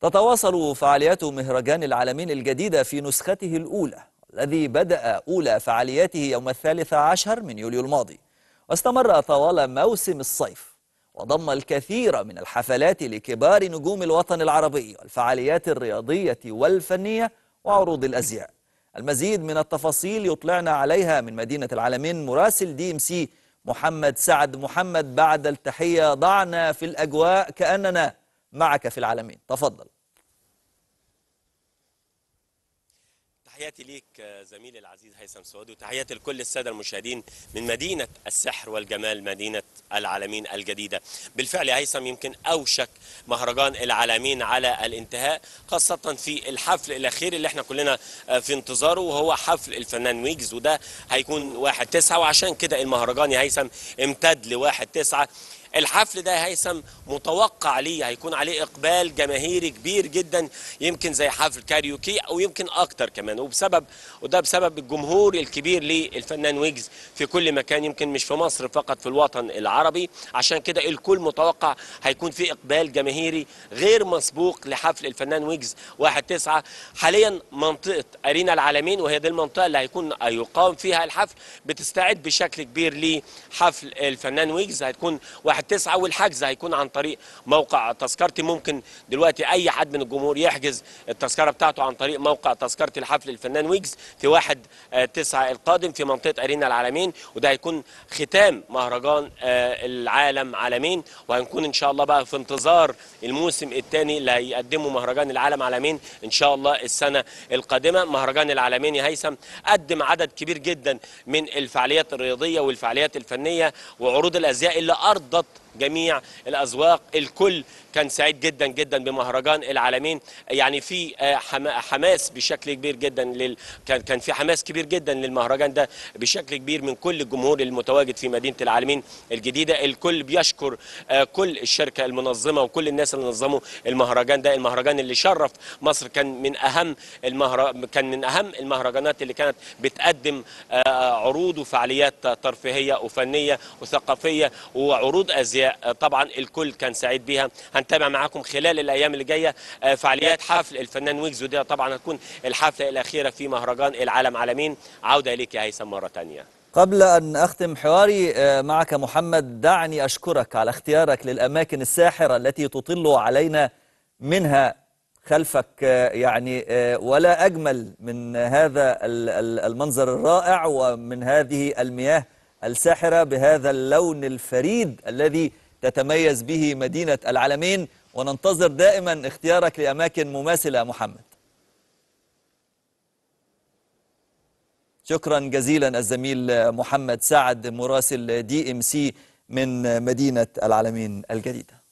تتواصل فعاليات مهرجان العالمين الجديدة في نسخته الأولى الذي بدأ أولى فعالياته يوم الثالث عشر من يوليو الماضي واستمر طوال موسم الصيف وضم الكثير من الحفلات لكبار نجوم الوطن العربي والفعاليات الرياضية والفنية وعروض الأزياء المزيد من التفاصيل يطلعنا عليها من مدينة العالمين مراسل دي ام سي محمد سعد محمد بعد التحية ضعنا في الأجواء كأننا معك في العالمين تفضل تحياتي ليك زميلي العزيز هيثم سواد وتحياتي لكل الساده المشاهدين من مدينه السحر والجمال مدينه العالمين الجديده. بالفعل يا هيثم يمكن اوشك مهرجان العالمين على الانتهاء خاصه في الحفل الاخير اللي احنا كلنا في انتظاره وهو حفل الفنان ويجز وده هيكون واحد تسعة وعشان كده المهرجان يا هيثم امتد لواحد تسعة الحفل ده يا هيثم متوقع ليه هيكون عليه اقبال جماهيري كبير جدا يمكن زي حفل كاريوكي او يمكن اكتر كمان وبسبب وده بسبب الجمهور الكبير للفنان ويجز في كل مكان يمكن مش في مصر فقط في الوطن العربي عشان كده الكل متوقع هيكون في اقبال جماهيري غير مسبوق لحفل الفنان ويجز واحد تسعة حاليا منطقه ارينا العالمين وهي دي المنطقه اللي هيكون يقام فيها الحفل بتستعد بشكل كبير لحفل الفنان ويجز هتكون واحد تسعة والحجز هيكون عن طريق موقع تذكرتي ممكن دلوقتي اي حد من الجمهور يحجز التذكره بتاعته عن طريق موقع تذكرتي الحفل الفنان ويجز في واحد تسعة القادم في منطقه ارينا العالمين وده هيكون ختام مهرجان العالم عالمين وهنكون ان شاء الله بقى في انتظار الموسم الثاني اللي هيقدمه مهرجان العالم عالمين ان شاء الله السنه القادمه مهرجان العالمين يا هيثم قدم عدد كبير جدا من الفعاليات الرياضيه والفعاليات الفنيه وعروض الازياء اللي ارضت جميع الاذواق الكل كان سعيد جدا جدا بمهرجان العالمين يعني في حماس بشكل كبير جدا لل... كان في حماس كبير جدا للمهرجان ده بشكل كبير من كل الجمهور المتواجد في مدينه العالمين الجديده الكل بيشكر كل الشركه المنظمه وكل الناس اللي نظموا المهرجان ده المهرجان اللي شرف مصر كان من اهم المهر... كان من اهم المهرجانات اللي كانت بتقدم عروض وفعاليات ترفيهيه وفنيه وثقافيه وعروض ازياء طبعا الكل كان سعيد بيها هنتابع معاكم خلال الايام اللي جايه فعاليات حفل الفنان ويجز ودي طبعا هتكون الحفله الاخيره في مهرجان العالم عالمين عوده اليك يا هيثم مره ثانيه قبل أن أختم حواري معك محمد دعني أشكرك على اختيارك للأماكن الساحرة التي تطل علينا منها خلفك يعني ولا أجمل من هذا المنظر الرائع ومن هذه المياه الساحرة بهذا اللون الفريد الذي تتميز به مدينة العالمين وننتظر دائما اختيارك لأماكن مماثلة محمد شكرا جزيلا الزميل محمد سعد مراسل دي ام سي من مدينة العالمين الجديدة